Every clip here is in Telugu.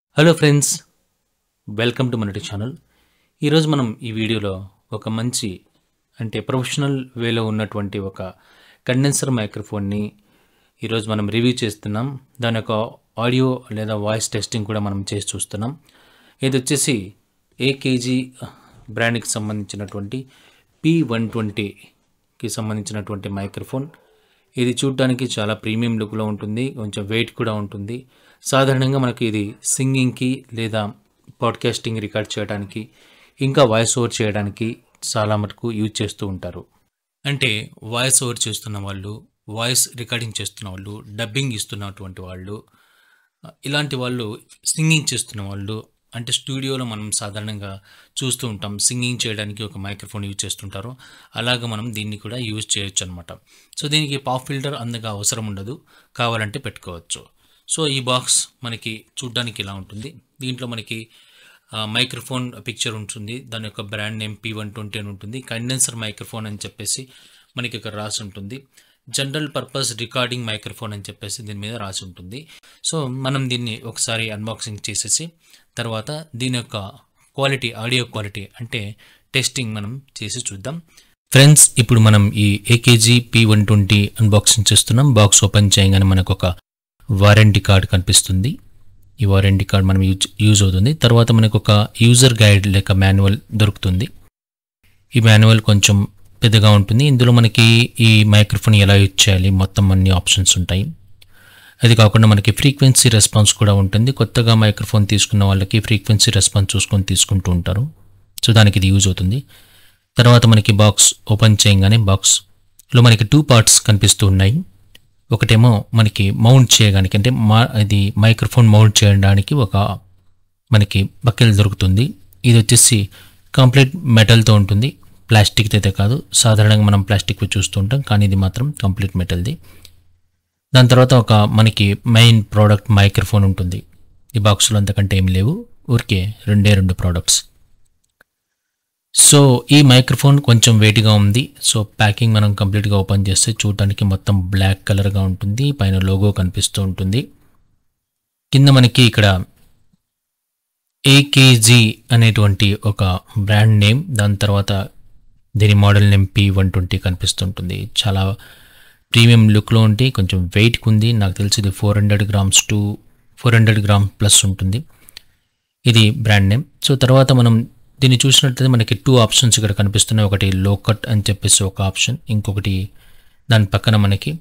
హలో ఫ్రెండ్స్ వెల్కమ్ టు మనటి ఛానల్ ఈరోజు మనం ఈ వీడియోలో ఒక మంచి అంటే ప్రొఫెషనల్ వేలో ఉన్నటువంటి ఒక కండెన్సర్ మైక్రోఫోన్ని ఈరోజు మనం రివ్యూ చేస్తున్నాం దాని యొక్క ఆడియో లేదా వాయిస్ టెస్టింగ్ కూడా మనం చేసి చూస్తున్నాం ఇది వచ్చేసి ఏకేజీ బ్రాండ్కి సంబంధించినటువంటి పి వన్ ట్వంటీకి సంబంధించినటువంటి మైక్రోఫోన్ ఇది చూడడానికి చాలా ప్రీమియం లుక్లో ఉంటుంది కొంచెం వెయిట్ కూడా ఉంటుంది సాధారణంగా మనకి ఇది సింగింగ్కి లేదా పాడ్కాస్టింగ్ రికార్డ్ చేయడానికి ఇంకా వాయిస్ ఓవర్ చేయడానికి చాలా మటుకు యూజ్ చేస్తూ ఉంటారు అంటే వాయిస్ ఓవర్ చేస్తున్న వాళ్ళు వాయిస్ రికార్డింగ్ చేస్తున్న వాళ్ళు డబ్బింగ్ ఇస్తున్నటువంటి వాళ్ళు ఇలాంటి వాళ్ళు సింగింగ్ చేస్తున్న వాళ్ళు అంటే స్టూడియోలో మనం సాధారణంగా చూస్తూ ఉంటాం సింగింగ్ చేయడానికి ఒక మైక్రోఫోన్ యూజ్ చేస్తుంటారు అలాగ మనం దీన్ని కూడా యూజ్ చేయొచ్చు అనమాట సో దీనికి పాప్ ఫిల్టర్ అంతగా అవసరం ఉండదు కావాలంటే పెట్టుకోవచ్చు సో ఈ బాక్స్ మనకి చూడ్డానికి ఇలా ఉంటుంది దీంట్లో మనకి ఆ, మైక్రోఫోన్ పిక్చర్ ఉంటుంది దాని యొక్క brand name P one twenty అని ఉంటుంది కండెన్సర్ మైక్రోఫోన్ అని చెప్పేసి మనకి ఇక్కడ రాసి ఉంటుంది జనరల్ పర్పస్ రికార్డింగ్ మైక్రోఫోన్ అని చెప్పేసి దీని మీద రాసి ఉంటుంది సో మనం దీన్ని ఒకసారి అన్బాక్సింగ్ చేసేసి తర్వాత దీని యొక్క క్వాలిటీ ఆడియో క్వాలిటీ అంటే టెస్టింగ్ మనం చేసి చూద్దాం ఫ్రెండ్స్ ఇప్పుడు మనం ఈ AKG P one twenty unboxing చేస్తున్నాం బాక్స్ ఓపెన్ చేయగానే మనకు ఒక వారంటీ కార్డ్ కనిపిస్తుంది ఈ వారంటీ కార్డ్ మనం యూజ్ యూజ్ అవుతుంది తర్వాత మనకు ఒక యూజర్ గైడ్ లేక మాన్యువల్ దొరుకుతుంది ఈ మాన్యువల్ కొంచెం పెద్దగా ఉంటుంది ఇందులో మనకి ఈ మైక్రోఫోన్ ఎలా యూజ్ చేయాలి మొత్తం అన్ని ఆప్షన్స్ ఉంటాయి అది కాకుండా మనకి ఫ్రీక్వెన్సీ రెస్పాన్స్ కూడా ఉంటుంది కొత్తగా మైక్రోఫోన్ తీసుకున్న వాళ్ళకి ఫ్రీక్వెన్సీ రెస్పాన్స్ చూసుకొని తీసుకుంటూ ఉంటారు సో దానికి ఇది యూజ్ అవుతుంది తర్వాత మనకి బాక్స్ ఓపెన్ చేయగానే బాక్స్లో మనకి టూ పార్ట్స్ కనిపిస్తూ ఉన్నాయి ఒకటేమో మనకి మౌంట్ చేయడానికి అంటే మా ఇది మైక్రోఫోన్ మౌంట్ చేయడానికి ఒక మనకి బకెల్ దొరుకుతుంది ఇది వచ్చేసి కంప్లీట్ మెటల్తో ఉంటుంది ప్లాస్టిక్ అయితే కాదు సాధారణంగా మనం ప్లాస్టిక్ చూస్తూ ఉంటాం కానీ ఇది మాత్రం కంప్లీట్ మెటల్ది దాని తర్వాత ఒక మనకి మెయిన్ ప్రోడక్ట్ మైక్రోఫోన్ ఉంటుంది ఈ బాక్స్లో అంతకంటే ఏం లేవు ఊరికే రెండే రెండు ప్రోడక్ట్స్ సో ఈ మైక్రోఫోన్ కొంచెం వెయిట్గా ఉంది సో ప్యాకింగ్ మనం కంప్లీట్గా ఓపెన్ చేస్తే చూడటానికి మొత్తం బ్లాక్ కలర్గా ఉంటుంది పైన లోగో కనిపిస్తూ ఉంటుంది కింద మనకి ఇక్కడ ఏకేజీ అనేటువంటి ఒక బ్రాండ్ నేమ్ దాని తర్వాత దీని model name P one twenty కనిపిస్తుంటుంది చాలా ప్రీమియం లుక్లో ఉండి కొంచెం వెయిట్కి ఉంది నాకు తెలిసి ఇది four hundred grams to four hundred gram plus ఉంటుంది ఇది బ్రాండ్ నేమ్ సో తర్వాత మనం దీన్ని చూసినట్లయితే మనకి టూ ఆప్షన్స్ ఇక్కడ కనిపిస్తున్నాయి ఒకటి లో కట్ అని చెప్పేసి ఒక ఆప్షన్ ఇంకొకటి దాని పక్కన మనకి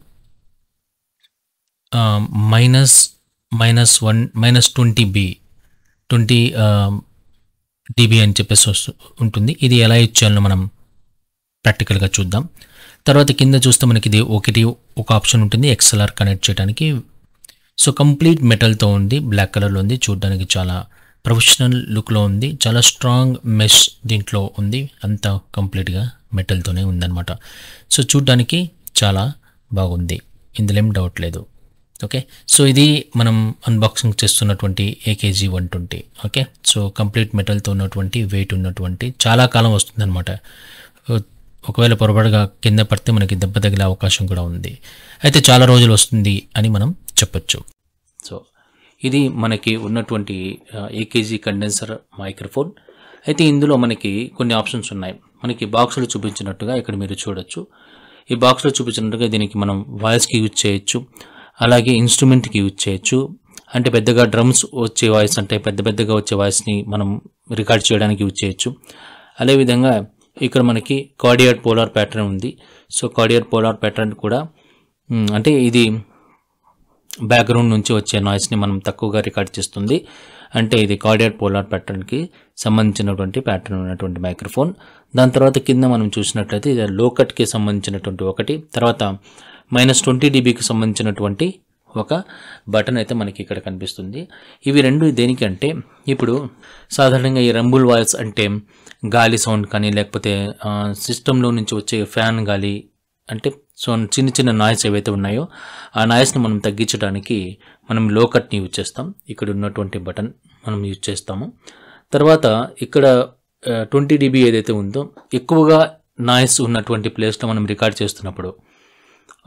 minus minus one minus twenty B twenty dB అని చెప్పేసి వస్తు- ఉంటుంది ఇది ఎలా ఇచ్చేయాలో మనం ప్రాక్టికల్గా చూద్దాం తర్వాత కింద చూస్తే మనకి ఇది ఒకటి ఒక ఆప్షన్ ఉంటుంది ఎక్స్ఎల్ఆర్ కనెక్ట్ చేయడానికి సో కంప్లీట్ మెటల్తో ఉంది బ్లాక్ కలర్లో ఉంది చూడడానికి చాలా ప్రొఫెషనల్ లుక్లో ఉంది చాలా స్ట్రాంగ్ మెష్ దీంట్లో ఉంది అంతా కంప్లీట్గా మెటల్తోనే ఉందన్నమాట సో చూడడానికి చాలా బాగుంది ఇందులో ఏం డౌట్ లేదు ఓకే సో ఇది మనం అన్బాక్సింగ్ చేస్తున్నటువంటి AKG one twenty okay so complete మెటల్తో ఉన్నటువంటి వెయిట్ ఉన్నటువంటి చాలా కాలం వస్తుందన్నమాట ఒకవేళ పొరపాటుగా కింద పడితే మనకి దెబ్బ తగిలే అవకాశం కూడా ఉంది అయితే చాలా రోజులు వస్తుంది అని మనం చెప్పొచ్చు సో ఇది మనకి ఉన్నటువంటి ఏకేజీ కండెన్సర్ మైక్రోఫోన్ అయితే ఇందులో మనకి కొన్ని ఆప్షన్స్ ఉన్నాయి మనకి బాక్స్లో చూపించినట్టుగా ఇక్కడ మీరు చూడొచ్చు ఈ బాక్స్లో చూపించినట్టుగా దీనికి మనం వాయిస్కి యూజ్ చేయొచ్చు అలాగే ఇన్స్ట్రుమెంట్కి యూజ్ చేయొచ్చు అంటే పెద్దగా డ్రమ్స్ వచ్చే వాయిస్ అంటే పెద్ద పెద్దగా వచ్చే వాయిస్ని మనం రికార్డ్ చేయడానికి యూజ్ చేయొచ్చు అదేవిధంగా ఇక్కడ మనకి కార్డియర్ పోలార్ ప్యాటర్న్ ఉంది సో కార్డియర్ పోలార్ ప్యాటర్న్ కూడా మ్, అంటే ఇది బ్యాక్గ్రౌండ్ నుంచి వచ్చే నాయిస్ని మనం తక్కువగా రికార్డ్ చేస్తుంది అంటే ఇది కార్డియర్ పోలార్ ప్యాటర్న్కి సంబంధించినటువంటి ప్యాటర్న్ ఉన్నటువంటి మైక్రోఫోన్ దాని తర్వాత కింద మనం చూసినట్లయితే ఇది లోకట్కి సంబంధించినటువంటి ఒకటి తర్వాత మైనస్ ట్వంటీ డీబీకి సంబంధించినటువంటి ఒక బటన్ అయితే మనకి ఇక్కడ కనిపిస్తుంది ఇవి రెండు దేనికంటే ఇప్పుడు సాధారణంగా ఈ రంబుల్ వాయిస్ అంటే గాలి సౌండ్ కానీ లేకపోతే సిస్టంలో నుంచి వచ్చే ఫ్యాన్ గాలి అంటే సో చిన్న చిన్న నాయిస్ ఏవైతే ఉన్నాయో ఆ నాయిస్ని మనం తగ్గించడానికి మనం లోకట్ని యూజ్ చేస్తాం ఇక్కడ ఉన్నటువంటి బటన్ మనం యూజ్ చేస్తాము తర్వాత ఇక్కడ ట్వంటీ డీబీ ఏదైతే ఉందో ఎక్కువగా నాయిస్ ఉన్నటువంటి ప్లేస్లో మనం రికార్డ్ చేస్తున్నప్పుడు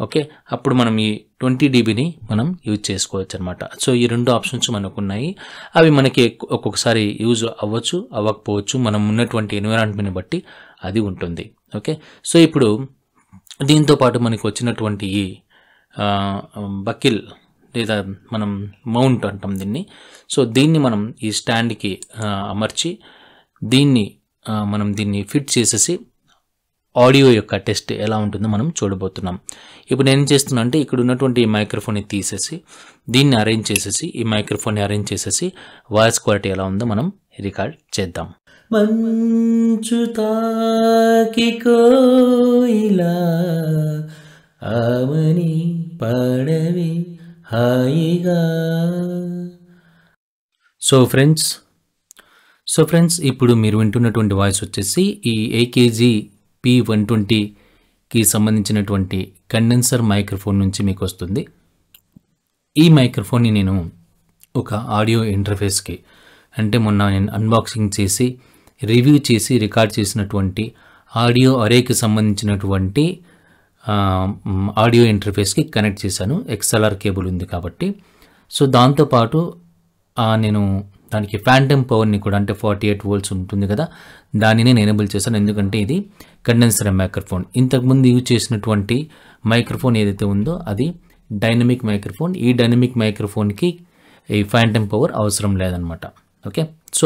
ఓకే అప్పుడు మనం ఈ ట్వంటీ డీబీని మనం యూజ్ చేసుకోవచ్చు అనమాట సో ఈ రెండు ఆప్షన్స్ మనకు ఉన్నాయి అవి మనకి ఎక్కు- ఒక్కొక్కసారి యూజ్ అవ్వచ్చు అవ్వకపోవచ్చు మనం ఉన్నటువంటి ఎన్విరాన్మెంట్ని బట్టి అది ఉంటుంది ఓకే సో ఇప్పుడు దీంతో పాటు మనకి వచ్చినటువంటి ఈ ఆ, బకిల్ లేదా మనం మౌంట్ అంటాం దీన్ని సో దీన్ని మనం ఈ స్టాండ్కి ఆ, అమర్చి దీన్ని ఆ, మనం దీన్ని ఫిట్ చేసేసి ఆడియో యొక్క టెస్ట్ ఎలా ఉంటుందో మనం చూడబోతున్నాం ఇప్పుడు నేను ఏం చేస్తున్నా అంటే ఇక్కడ ఉన్నటువంటి ఈ మైక్రోఫోన్ని తీసేసి దీన్ని అరేంజ్ చేసేసి ఈ మైక్రోఫోన్ని అరేంజ్ చేసేసి వాయిస్ క్వాలిటీ ఎలా ఉందో మనం రికార్డ్ చేద్దాం మంచు తాకి కోయిలా ఆమని పాడవి హాయిగా సో ఫ్రెండ్స్ సో ఫ్రెండ్స్ ఇప్పుడు మీరు వింటున్నటువంటి వాయిస్ వచ్చేసి ఈ ఏకేజీ పి వన్ ట్వంటీకి సంబంధించినటువంటి కండెన్సర్ మైక్రోఫోన్ నుంచి మీకు వస్తుంది ఈ మైక్రోఫోన్ని నేను ఒక ఆడియో ఇంటర్ఫేస్కి అంటే మొన్న నేను అన్బాక్సింగ్ చేసి రివ్యూ చేసి రికార్డ్ చేసినటువంటి ఆడియో అరేకి సంబంధించినటువంటి ఆ, మ్, ఆడియో ఇంటర్ఫేస్కి కనెక్ట్ చేశాను ఎక్స్ఎల్ఆర్ కేబుల్ ఉంది కాబట్టి సో దాంతోపాటు ఆ, నేను దానికి ఫ్యాంటమ్ పవర్ని కూడా అంటే ఫార్టీ ఎయిట్ వోల్ట్స్ ఉంటుంది కదా దానిని నేను ఎనేబుల్ చేశాను ఎందుకంటే ఇది కండెన్సర్ మైక్రోఫోన్ ఇంతకుముందు యూజ్ చేసినటువంటి మైక్రోఫోన్ ఏదైతే ఉందో అది డైనమిక్ మైక్రోఫోన్ ఈ డైనమిక్ మైక్రోఫోన్కి ఈ ఫ్యాంటమ్ పవర్ అవసరం లేదనమాట ఓకే సో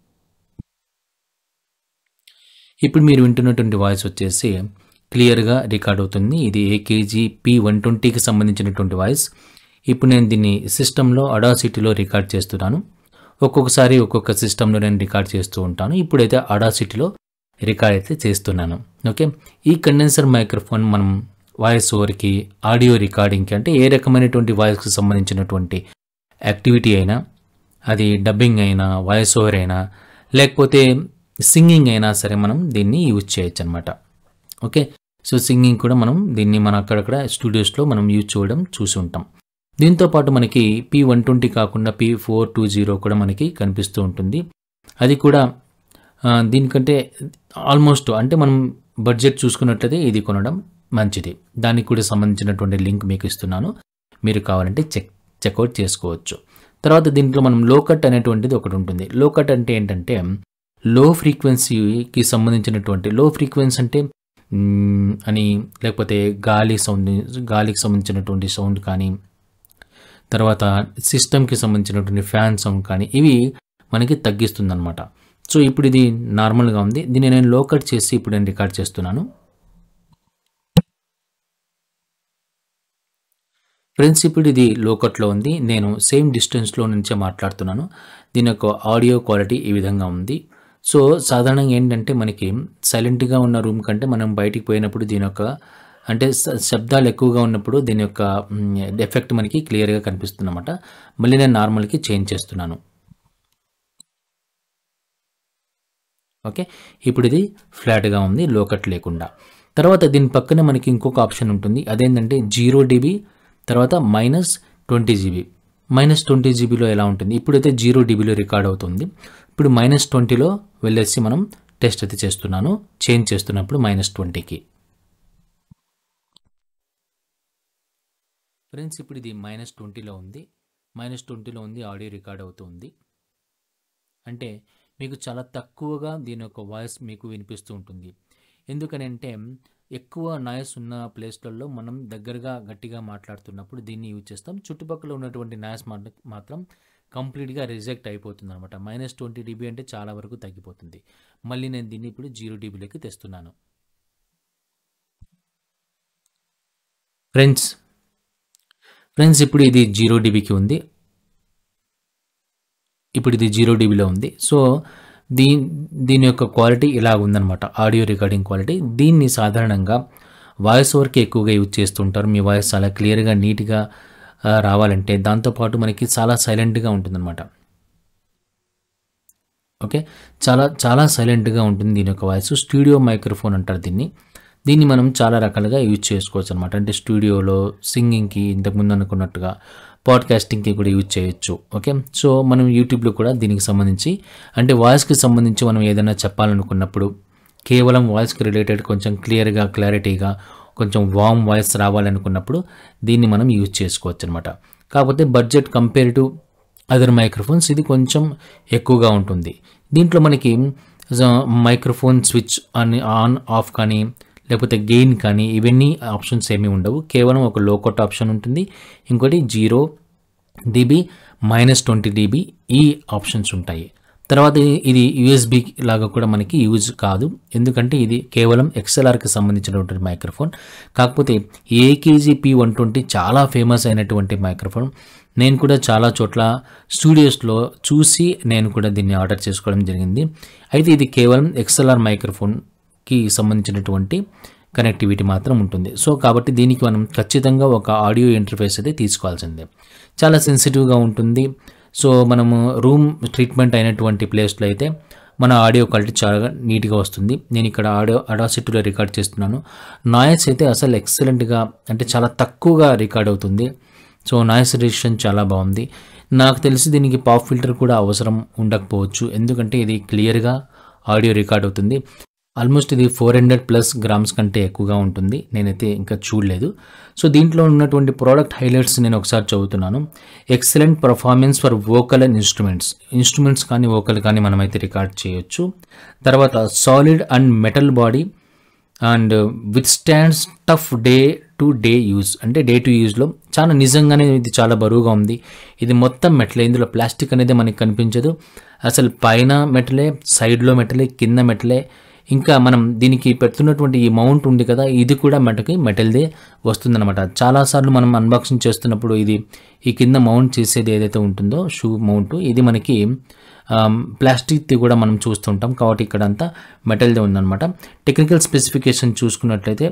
ఇప్పుడు మీరు వింటున్నటువంటి వాయిస్ వచ్చేసి క్లియర్గా రికార్డ్ అవుతుంది ఇది ఏకేజీ పి వన్ ట్వంటీకి సంబంధించినటువంటి వాయిస్ ఇప్పుడు నేను దీన్ని సిస్టంలో అడాసిటీలో రికార్డ్ చేస్తున్నాను ఒక్కొక్కసారి ఒక్కొక్క సిస్టంలో నేను రికార్డ్ చేస్తూ ఉంటాను ఇప్పుడైతే అడాసిటీలో రికార్డ్ అయితే చేస్తున్నాను ఓకే ఈ కండెన్సర్ మైక్రోఫోన్ మనం వాయిస్ ఓవర్కి ఆడియో రికార్డింగ్కి అంటే ఏ రకమైనటువంటి వాయిస్కి సంబంధించినటువంటి యాక్టివిటీ అయినా అది డబ్బింగ్ అయినా వాయిస్ ఓవర్ అయినా లేకపోతే సింగింగ్ అయినా సరే మనం దీన్ని యూజ్ చేయొచ్చు అనమాట ఓకే సో సింగింగ్ కూడా మనం దీన్ని మన అక్కడక్కడ స్టూడియోస్లో మనం యూజ్ చేయడం చూసి ఉంటాం దీంతో పాటు మనకి పి వన్ ట్వంటీ కాకుండా పి ఫోర్ టూ జీరో కూడా మనకి కనిపిస్తూ ఉంటుంది అది కూడా ఆ, దీనికంటే ఆల్మోస్ట్ అంటే మనం బడ్జెట్ చూసుకున్నట్లయితే ఇది కొనడం మంచిది దానికి కూడా సంబంధించినటువంటి లింక్ మీకు ఇస్తున్నాను మీరు కావాలంటే చెక్ చెక్అవుట్ చేసుకోవచ్చు తర్వాత దీంట్లో మనం లో కట్ అనేటువంటిది ఒకటి ఉంటుంది లో కట్ అంటే ఏంటంటే లో ఫ్రీక్వెన్సీకి సంబంధించినటువంటి లో ఫ్రీక్వెన్సీ అంటే మ్, అని లేకపోతే గాలి సౌండ్ గాలికి సంబంధించినటువంటి సౌండ్ కానీ తర్వాత సిస్టమ్కి సంబంధించినటువంటి ఫ్యాన్ సౌండ్ కానీ ఇవి మనకి తగ్గిస్తుంది అనమాట సో ఇప్పుడు ఇది నార్మల్గా ఉంది దీన్ని నేను లో కట్ చేసి ఇప్పుడు నేను రికార్డ్ చేస్తున్నాను ఫ్రెండ్స్ ఇప్పుడు ఇది లోకట్లో ఉంది నేను సేమ్ డిస్టెన్స్లో నుంచే మాట్లాడుతున్నాను దీని యొక్క ఆడియో క్వాలిటీ ఈ విధంగా ఉంది సో సాధారణంగా ఏంటంటే మనకి సైలెంట్గా ఉన్న రూమ్ కంటే మనం బయటికి పోయినప్పుడు దీని యొక్క అంటే శ- శబ్దాలు ఎక్కువగా ఉన్నప్పుడు దీని యొక్క ఎఫెక్ట్ మనకి క్లియర్గా కనిపిస్తుందన్నమాట మళ్ళీ నేను నార్మల్కి చేంజ్ చేస్తున్నాను ఓకే ఇప్పుడు ఇది ఫ్లాట్గా ఉంది లోకట్ లేకుండా తర్వాత దీని పక్కనే మనకి ఇంకొక ఆప్షన్ ఉంటుంది అదేంటంటే జీరో డీబీ తర్వాత minus twenty GB minus twenty జీబీలో ఎలా ఉంటుంది ఇప్పుడైతే జీరో డీబీలో రికార్డ్ అవుతుంది ఇప్పుడు మైనస్ ట్వంటీలో వెళ్ళేసి మనం టెస్ట్ అయితే చేస్తున్నాను చేంజ్ చేస్తున్నప్పుడు మైనస్ ట్వంటీకి ఫ్రెండ్స్ ఇప్పుడు ఇది మైనస్ ట్వంటీలో ఉంది మైనస్ ట్వంటీలో ఉంది ఆడియో రికార్డ్ అవుతుంది అంటే మీకు చాలా తక్కువగా దీని యొక్క వాయిస్ మీకు వినిపిస్తూ ఉంటుంది ఎందుకనంటే ఎక్కువ నాయిస్ ఉన్న ప్లేస్లలో మనం దగ్గరగా గట్టిగా మాట్లాడుతున్నప్పుడు దీన్ని యూజ్ చేస్తాం చుట్టుపక్కల ఉన్నటువంటి నాయిస్ మాత్రం కంప్లీట్గా రిజెక్ట్ అయిపోతుంది అనమాట మైనస్ ట్వంటీ డీబీ అంటే చాలా వరకు తగ్గిపోతుంది మళ్ళీ నేను దీన్ని ఇప్పుడు జీరో డీబీలోకి తెస్తున్నాను ఫ్రెండ్స్ ఫ్రెండ్స్ ఇప్పుడు ఇది జీరో డీబీకి ఉంది ఇప్పుడు ఇది జీరో డీబీలో ఉంది సో దీని దీని యొక్క క్వాలిటీ ఇలా ఉందన్నమాట ఆడియో రికార్డింగ్ క్వాలిటీ దీన్ని సాధారణంగా వాయిస్ ఓవర్కి ఎక్కువగా యూజ్ చేస్తుంటారు మీ వాయిస్ చాలా క్లియర్గా నీట్గా ఆ, రావాలంటే దాంతోపాటు మనకి చాలా సైలెంట్గా ఉంటుందన్నమాట ఓకే చాలా చాలా సైలెంట్గా ఉంటుంది దీని యొక్క వాయిస్ స్టూడియో మైక్రోఫోన్ అంటారు దీన్ని దీన్ని మనం చాలా రకాలుగా యూజ్ చేసుకోవచ్చు అనమాట అంటే స్టూడియోలో సింగింగ్కి ఇంతకుముందు అనుకున్నట్టుగా పాడ్కాస్టింగ్కి కూడా యూజ్ చేయొచ్చు ఓకే సో మనం యూట్యూబ్లో కూడా దీనికి సంబంధించి అంటే వాయిస్కి సంబంధించి మనం ఏదైనా చెప్పాలనుకున్నప్పుడు కేవలం వాయిస్కి రిలేటెడ్ కొంచెం క్లియర్గా క్లారిటీగా కొంచెం వామ్ వాయిస్ రావాలనుకున్నప్పుడు దీన్ని మనం యూజ్ చేసుకోవచ్చు అనమాట కాకపోతే budget compare to other microphones ఇది కొంచెం ఎక్కువగా ఉంటుంది దీంట్లో మనకి మైక్రోఫోన్ స్విచ్ అని ఆన్ ఆఫ్ కానీ లేకపోతే గెయిన్ కానీ ఇవన్నీ ఆప్షన్స్ ఏమీ ఉండవు కేవలం ఒక లోకౌట్ ఆప్షన్ ఉంటుంది ఇంకోటి zero dB minus twenty dB ఈ ఆప్షన్స్ ఉంటాయి తర్వాత ఇది- ఇది యూఎస్బి లాగా కూడా మనకి యూజ్ కాదు ఎందుకంటే ఇది కేవలం ఎక్స్ఎల్ఆర్కి సంబంధించినటువంటి మైక్రోఫోన్ కాకపోతే ఏకేజీ పి వన్ ట్వంటీ చాలా ఫేమస్ అయినటువంటి మైక్రోఫోన్ నేను కూడా చాలా చోట్ల స్టూడియోస్లో చూసి నేను కూడా దీన్ని ఆర్డర్ చేసుకోవడం జరిగింది అయితే ఇది కేవలం ఎక్స్ఎల్ఆర్ మైక్రోఫోన్కి సంబంధించినటువంటి కనెక్టివిటీ మాత్రం ఉంటుంది సో కాబట్టి దీనికి మనం ఖచ్చితంగా ఒక ఆడియో ఇంటర్ఫేస్ అయితే తీసుకోవాల్సిందే చాలా సెన్సిటివ్గా ఉంటుంది సో మనము రూమ్ ట్రీట్మెంట్ అయినటువంటి ప్లేస్లో అయితే మన ఆడియో క్వాలిటీ చాలా నీట్గా వస్తుంది నేను ఇక్కడ ఆడియో అడాసిటీలో రికార్డ్ చేస్తున్నాను నాయిస్ అయితే అసలు ఎక్సలెంట్గా అంటే చాలా తక్కువగా రికార్డ్ అవుతుంది సో నాయిస్ రిజిస్ట్రేషన్ చాలా బాగుంది నాకు తెలిసి దీనికి పాప్ ఫిల్టర్ కూడా అవసరం ఉండకపోవచ్చు ఎందుకంటే ఇది క్లియర్గా ఆడియో రికార్డ్ అవుతుంది ఆల్మోస్ట్ ఇది ఫోర్ హండ్రెడ్ ప్లస్ గ్రామ్స్ కంటే ఎక్కువగా ఉంటుంది నేనైతే ఇంకా చూడలేదు సో దీంట్లో ఉన్నటువంటి ప్రోడక్ట్ హైలైట్స్ నేను ఒకసారి చదువుతున్నాను excellent performance for vocal and instruments instruments కానీ వోకల్ కానీ మనమైతే రికార్డ్ చేయొచ్చు తర్వాత solid and metal body and with stands tough day to day use అంటే డే టు యూజ్లో చాలా నిజంగానే ఇది చాలా బరువుగా ఉంది ఇది మొత్తం మెటలే ఇందులో ప్లాస్టిక్ అనేది మనకి కనిపించదు అసలు పైన మెటలే సైడ్లో మెటలే కింద మెటలే ఇంకా మనం దీనికి పెడుతున్నటువంటి ఈ మౌంట్ ఉంది కదా ఇది కూడా మెటకి మెటల్దే వస్తుందన్నమాట చాలాసార్లు మనం అన్బాక్సింగ్ చేస్తున్నప్పుడు ఇది ఈ కింద మౌంట్ చేసేది ఏదైతే ఉంటుందో షూ మౌంట్ ఇది మనకి ప్లాస్టిక్ది కూడా మనం చూస్తుంటాం కాబట్టి ఇక్కడ అంతా మెటల్దే ఉందన్నమాట టెక్నికల్ స్పెసిఫికేషన్ చూసుకున్నట్లయితే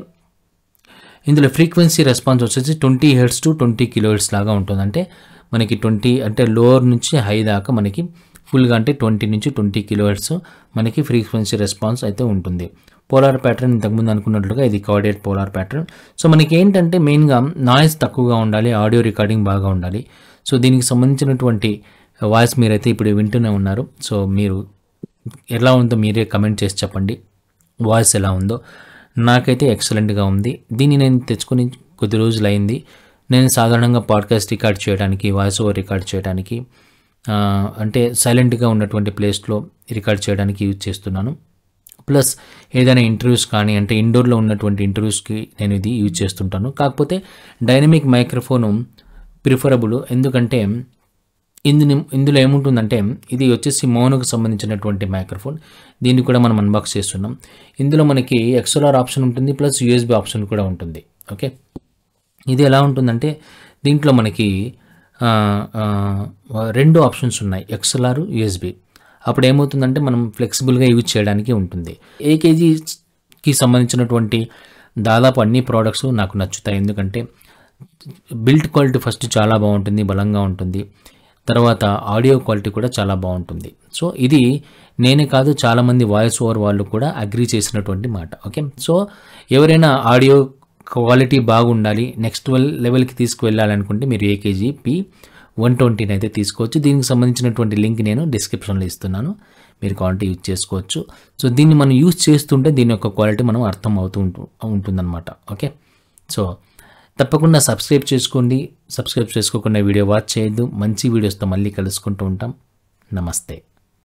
ఇందులో ఫ్రీక్వెన్సీ రెస్పాన్స్ వచ్చేసి twenty hertz to twenty kilo hertz లాగా ఉంటుంది అంటే మనకి ట్వంటీ అంటే లోవర్ నుంచి హై దాకా మనకి ఫుల్గా అంటే ట్వంటీ నుంచి ట్వంటీ కిలో హెడ్స్ మనకి ఫ్రీక్వెన్సీ రెస్పాన్స్ అయితే ఉంటుంది పోలార్ ప్యాటర్న్ ఇంతకుముందు అనుకున్నట్లుగా ఇది కార్డియేట్ పోలార్ ప్యాటర్న్ సో మనకి ఏంటంటే మెయిన్గా నాయిస్ తక్కువగా ఉండాలి ఆడియో రికార్డింగ్ బాగా ఉండాలి సో దీనికి సంబంధించినటువంటి వాయిస్ మీరైతే ఇప్పుడు వింటూనే ఉన్నారు సో మీరు ఎలా ఉందో మీరే కమెంట్ చేసి చెప్పండి వాయిస్ ఎలా ఉందో నాకైతే ఎక్సలెంట్గా ఉంది దీన్ని నేను తెచ్చుకొని కొద్ది రోజులు అయింది నేను సాధారణంగా పాడ్కాస్ట్ రికార్డ్ చేయడానికి వాయిస్ ఓవర్ రికార్డ్ చేయడానికి ఆ, అంటే సైలెంట్గా ఉన్నటువంటి ప్లేస్లో రికార్డ్ చేయడానికి యూజ్ చేస్తున్నాను ప్లస్ ఏదైనా ఇంటర్వ్యూస్ కానీ అంటే ఇండోర్లో ఉన్నటువంటి ఇంటర్వ్యూస్కి నేను ఇది యూజ్ చేస్తుంటాను కాకపోతే డైనమిక్ మైక్రోఫోను ప్రిఫరబుల్ ఎందుకంటే ఇందుని ఇందులో ఏముంటుందంటే ఇది వచ్చేసి మౌనకు సంబంధించినటువంటి మైక్రోఫోన్ దీన్ని కూడా మనం అన్బాక్స్ చేస్తున్నాం ఇందులో మనకి ఎక్స్ఎల్ఆర్ ఆప్షన్ ఉంటుంది ప్లస్ యూఎస్బి ఆప్షన్ కూడా ఉంటుంది ఓకే ఇది ఎలా ఉంటుందంటే దీంట్లో మనకి ఆ, ఆ, రెండు ఆప్షన్స్ ఉన్నాయి ఎక్స్ఎల్ఆర్ యూఎస్బి అప్పుడు ఏమవుతుందంటే మనం ఫ్లెక్సిబుల్గా యూజ్ చేయడానికి ఉంటుంది ఏకేజీకి సంబంధించినటువంటి దాదాపు అన్ని ప్రోడక్ట్స్ నాకు నచ్చుతాయి ఎందుకంటే బిల్ట్ క్వాలిటీ ఫస్ట్ చాలా బాగుంటుంది బలంగా ఉంటుంది తర్వాత ఆడియో క్వాలిటీ కూడా చాలా బాగుంటుంది సో ఇది నేనే కాదు చాలామంది వాయిస్ ఓవర్ వాళ్ళు కూడా అగ్రి చేసినటువంటి మాట ఓకే సో ఎవరైనా ఆడియో క్వాలిటీ బాగుండాలి నెక్స్ట్ లెవెల్కి తీసుకువెళ్ళాలనుకుంటే మీరు ఏకేజీ పి వన్ ట్వంటీని అయితే తీసుకోవచ్చు దీనికి సంబంధించినటువంటి లింక్ నేను డిస్క్రిప్షన్లో ఇస్తున్నాను మీరు క్వాలిటీ యూజ్ చేసుకోవచ్చు సో దీన్ని మనం యూజ్ చేస్తుంటే దీని యొక్క క్వాలిటీ మనం అర్థం అవుతూ ఉంటు ఉంటుందన్నమాట ఓకే సో తప్పకుండా సబ్స్క్రైబ్ చేసుకోండి సబ్స్క్రైబ్ చేసుకోకుండా వీడియో వాచ్ చేయొద్దు మంచి వీడియోస్తో మళ్ళీ కలుసుకుంటూ ఉంటాం నమస్తే